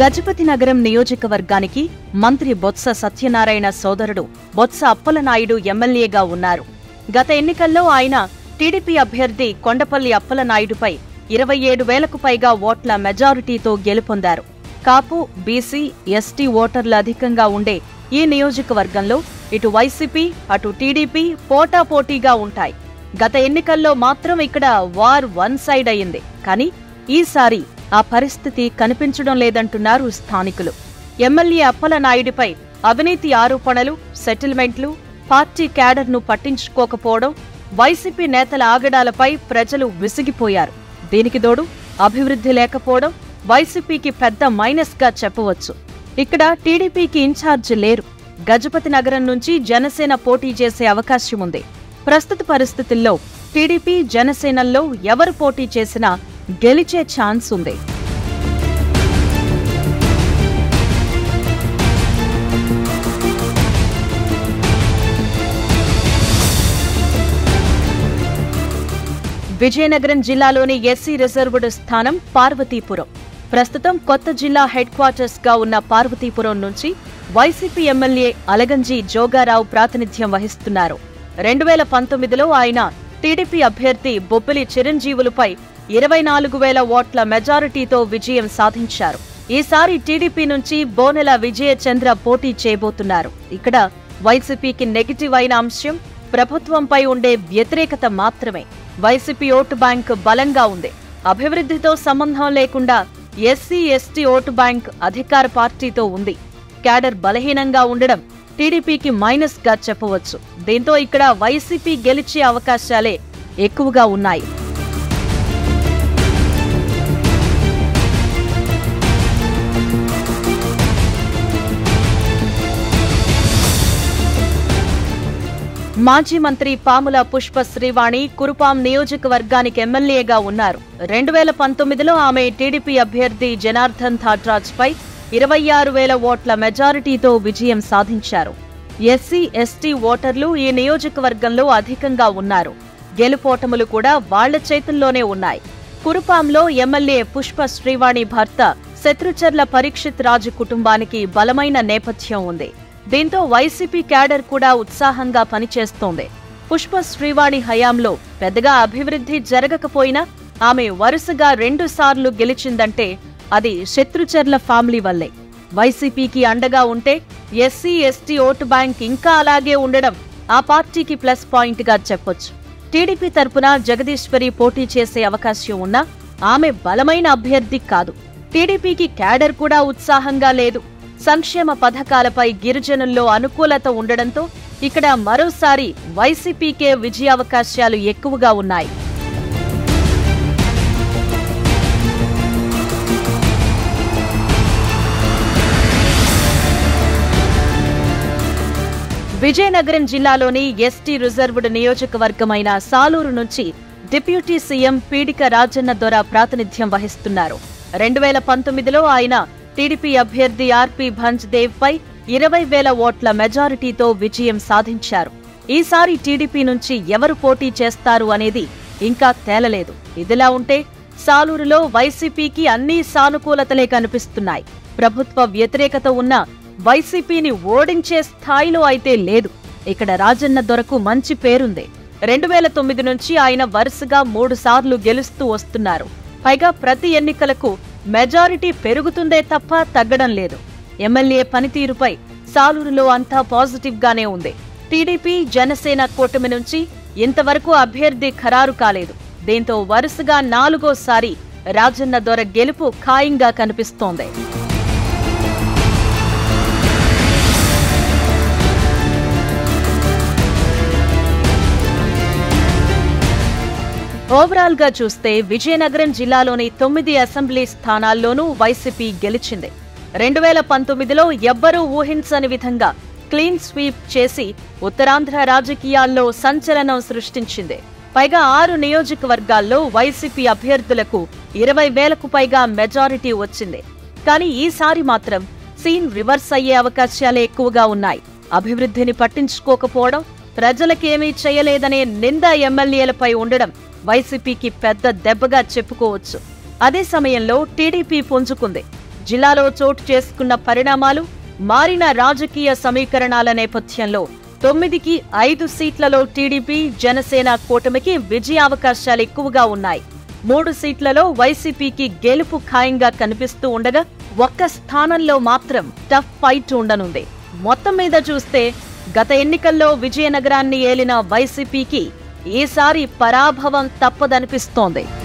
గజపతి నగరం నియోజకవర్గానికి మంత్రి బొత్స సత్యనారాయణ సోదరుడు బొత్స అప్పలనాయుడు ఎమ్మెల్యేగా ఉన్నారు గత ఎన్నికల్లో ఆయన టీడీపీ అభ్యర్థి కొండపల్లి అప్పలనాయుడుపై ఇరవై ఏడు వేలకు పైగా ఓట్ల మెజారిటీతో గెలుపొందారు కాపు బీసీ ఎస్టీ ఓటర్లు అధికంగా ఉండే ఈ నియోజకవర్గంలో ఇటు వైసీపీ అటు టీడీపీ పోటాపోటీగా ఉంటాయి గత ఎన్నికల్లో మాత్రం ఇక్కడ వార్ వన్ సైడ్ అయింది కానీ ఈసారి ఆ పరిస్థితి కనిపించడం లేదంటున్నారు స్థానికులు ఎమ్మెల్యే అప్పలనాయుడిపై అవినీతి ఆరోపణలు సెటిల్మెంట్లు పార్టీ క్యాడర్ను పట్టించుకోకపోవడం వైసీపీ నేతల ఆగడాలపై ప్రజలు విసిగిపోయారు దీనికి తోడు అభివృద్ధి లేకపోవడం వైసీపీకి పెద్ద మైనస్ గా చెప్పవచ్చు ఇక్కడ టీడీపీకి ఇన్ఛార్జ్ లేరు గజపతి నగరం నుంచి జనసేన పోటీ చేసే అవకాశం ఉంది ప్రస్తుత పరిస్థితుల్లో టీడీపీ జనసేనల్లో ఎవరు పోటీ చేసినా గెలిచే ఛాన్స్ ఉంది విజయనగరం జిల్లాలోని ఎస్సీ రిజర్వ్డ్ స్థానం పార్వతీపురం ప్రస్తుతం కొత్త జిల్లా హెడ్ క్వార్టర్స్ గా ఉన్న పార్వతీపురం నుంచి వైసీపీ ఎమ్మెల్యే అలగంజి జోగారావు ప్రాతినిధ్యం వహిస్తున్నారు రెండు వేల పంతొమ్మిదిలో ఆయన టీడీపీ అభ్యర్థి బొబ్బిలి చిరంజీవులపై ఇరవై నాలుగు వేల ఓట్ల మెజారిటీతో విజయం సాధించారు ఈసారి టీడీపీ నుంచి బోనెల విజయచంద్ర పోటీ చేయబోతున్నారు ఇక్కడ వైసీపీకి నెగిటివ్ అయిన అంశం ప్రభుత్వంపై ఉండే వ్యతిరేకత మాత్రమే వైసీపీ ఓటు బ్యాంక్ బలంగా ఉంది అభివృద్ధితో సంబంధం లేకుండా ఎస్సీ ఎస్టీ ఓటు బ్యాంక్ అధికార పార్టీతో ఉంది క్యాడర్ బలహీనంగా ఉండడం టీడీపీకి మైనస్ గా చెప్పవచ్చు దీంతో ఇక్కడ వైసీపీ గెలిచే అవకాశాలే ఎక్కువగా ఉన్నాయి మాజీ మంత్రి పాముల పుష్ప శ్రీవాణి కురుపాం నియోజకవర్గానికి ఎమ్మెల్యేగా ఉన్నారు రెండు వేల పంతొమ్మిదిలో ఆమె టీడీపీ అభ్యర్థి జనార్దన్ థాట్రాజ్ పై ఇరవై ఆరు వేల ఓట్ల మెజారిటీతో విజయం సాధించారు ఎస్సీ ఎస్టీ ఓటర్లు ఈ నియోజకవర్గంలో అధికంగా ఉన్నారు గెలుపోటములు కూడా వాళ్ల చేతుల్లోనే ఉన్నాయి కురుపాంలో ఎమ్మెల్యే పుష్ప శ్రీవాణి భర్త శత్రుచర్ల పరీక్షిత్ రాజు కుటుంబానికి బలమైన నేపథ్యం ఉంది దీంతో వైసీపీ క్యాడర్ కూడా ఉత్సాహంగా పనిచేస్తోంది పుష్ప శ్రీవాణి హయాంలో పెద్దగా అభివృద్ధి జరగకపోయినా ఆమె వరుసగా రెండు సార్లు గెలిచిందంటే అది శత్రుచర్ల ఫ్యామిలీ వల్లే వైసీపీకి అండగా ఉంటే ఎస్సీ ఎస్టీ ఓటు బ్యాంక్ ఇంకా అలాగే ఉండడం ఆ పార్టీకి ప్లస్ పాయింట్ గా చెప్పొచ్చు టీడీపీ తరపున జగదీశ్వరి పోటీ చేసే అవకాశం ఉన్నా ఆమె బలమైన అభ్యర్థి కాదు టీడీపీకి క్యాడర్ కూడా ఉత్సాహంగా లేదు సంక్షేమ పథకాలపై గిరిజనుల్లో అనుకూలత ఉండడంతో ఇక్కడ మరోసారి వైసీపీకే విజయావకాశాలు ఎక్కువగా ఉన్నాయి విజయనగరం జిల్లాలోని ఎస్టీ రిజర్వ్డ్ నియోజకవర్గమైన సాలూరు నుంచి డిప్యూటీ సీఎం పీడిక రాజన్న దొర ప్రాతినిధ్యం వహిస్తున్నారు రెండు వేల పంతొమ్మిదిలో ఆయన టీడీపీ అభ్యర్థి ఆర్పి భంజ్ దేవ్ పై ఇరవై వేల ఓట్ల మెజారిటీతో విజయం సాధించారు ఈసారి టీడీపీ నుంచి ఎవరు పోటీ చేస్తారు అనేది ఇంకా తేలలేదు ఇదిలా ఉంటే సాలూరులో వైసీపీకి అన్ని సానుకూలతలే కనిపిస్తున్నాయి ప్రభుత్వ వ్యతిరేకత ఉన్న వైసీపీని ఓడించే స్థాయిలో అయితే లేదు ఇక్కడ రాజన్న దొరకు మంచి పేరుంది రెండు వేల తొమ్మిది నుంచి ఆయన వరుసగా మూడు సార్లు గెలుస్తూ వస్తున్నారు పైగా ప్రతి ఎన్నికలకు మెజారిటీ పెరుగుతుందే తప్ప తగ్గడం లేదు ఎమ్మెల్యే పనితీరుపై సాలూరులో అంతా పాజిటివ్ గానే ఉంది టీడీపీ జనసేన కూటమి నుంచి ఇంతవరకు అభ్యర్థి ఖరారు కాలేదు దీంతో వరుసగా నాలుగోసారి రాజన్న దొర గెలుపు ఖాయంగా కనిపిస్తోంది ఓవరాల్ గా చూస్తే విజయనగరం జిల్లాలోని తొమ్మిది అసెంబ్లీ స్థానాల్లోనూ వైసీపీ గెలిచింది రెండు వేల పంతొమ్మిదిలో ఎవ్వరూ ఊహించని విధంగా క్లీన్ స్వీప్ చేసి ఉత్తరాంధ్ర రాజకీయాల్లో సంచలనం సృష్టించింది పైగా ఆరు నియోజకవర్గాల్లో వైసీపీ అభ్యర్థులకు ఇరవై వేలకు పైగా మెజారిటీ వచ్చింది కానీ ఈసారి మాత్రం సీన్ రివర్స్ అయ్యే అవకాశాలే ఎక్కువగా ఉన్నాయి అభివృద్ధిని పట్టించుకోకపోవడం ప్రజలకేమీ చేయలేదనే నింద ఎమ్మెల్యేలపై ఉండడం వైసీపీకి పెద్ద దెబ్బగా చెప్పుకోవచ్చు అదే సమయంలో టీడీపీ పుంజుకుంది జిల్లాలో చోటు చేసుకున్న పరిణామాలు మారిన రాజకీయ సమీకరణాల నేపథ్యంలో తొమ్మిదికి ఐదు సీట్లలో టీడీపీ జనసేన కూటమికి విజయావకాశాలు ఎక్కువగా ఉన్నాయి మూడు సీట్లలో వైసీపీకి గెలుపు ఖాయంగా కనిపిస్తూ ఉండగా ఒక్క స్థానంలో మాత్రం టఫ్ ఫైట్ ఉండనుంది మొత్తం మీద చూస్తే గత ఎన్నికల్లో విజయనగరాన్ని ఏలిన వైసీపీకి ఈసారి పరాభవం తప్పదనిపిస్తోంది